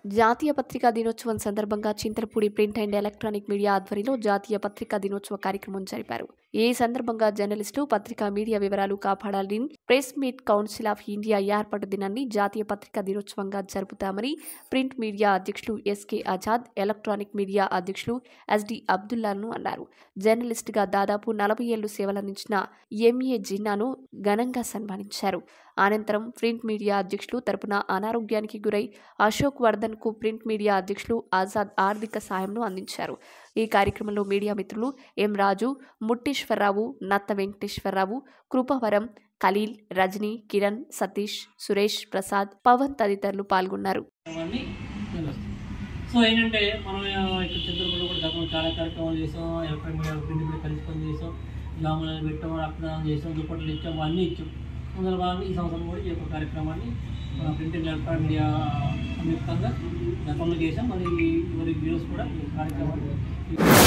జాతీయ పత్రికా దినోత్సవం సందర్భంగా Chintalapudi print and electronic media ఆధ్వర్యంలో జాతీయ పత్రికా దినోత్సవ కార్యక్రమం జరిపారు ఈ సందర్భంగా జర్నలిస్టులు పత్రికా మీడియా వివరాలు కాపాడాలని press meet council of India ఏర్పాటు దినాన్ని జాతీయ పత్రికా దినోత్సవంగా జరుపుతామని ప్రింట్ మీడియా అధ్యక్షులు ఎస్కే ఆజాద్ ఎలక్ట్రానిక్ మీడియా అధ్యక్షులు ఎస్డి అబ్దుల్లాను అన్నారు జర్నలిస్టుగా దాదాపు నలభై ఏళ్లు సేవలందించిన ఎంఏ జిన్నాను ఘనంగా సన్మానించారు అనంతరం ప్రింట్ మీడియా అధ్యక్షులు తరపున అనారోగ్యానికి గురై అశోక్ వర్ధన్ కు ప్రింట్ మీడియా అధ్యక్షులు ఆజాద్ ఆర్థిక సాయంను అందించారు ఈ కార్యక్రమంలో మీడియా మిత్రులు ఎం రాజు ముట్టేశ్వరరావు నత్త వెంకటేశ్వరరావు కృపవరం ఖలీల్ రజనీ కిరణ్ సతీష్ సురేష్ ప్రసాద్ పవన్ తదితరులు పాల్గొన్నారు అవన్నీ తెలుస్తాయి సో ఏంటంటే మనం ఆ, ఇక్కడ చిత్తూరులో కూడా గతంలో చాలా కార్యక్రమాలు చేసాం ఎలక్ట్రానిక్ మీడియా ప్రింట్ మీడియా కలిసి పని చేసాం జాములు పెట్టాం రక్తదానం చేసాం దుప్పట్లు ఇచ్చాం అన్నీ ఇచ్చాం అందులో భాగంగా ఈ సంవత్సరం కూడా ఈ యొక్క కార్యక్రమాన్ని మన ప్రింట్ అండ్ ఎలక్ట్రానిక్ మీడియా సంయుక్తంగా గతంలో చేసాం మరి మరి వీడియోస్ కూడా ఈ కార్యక్రమాన్ని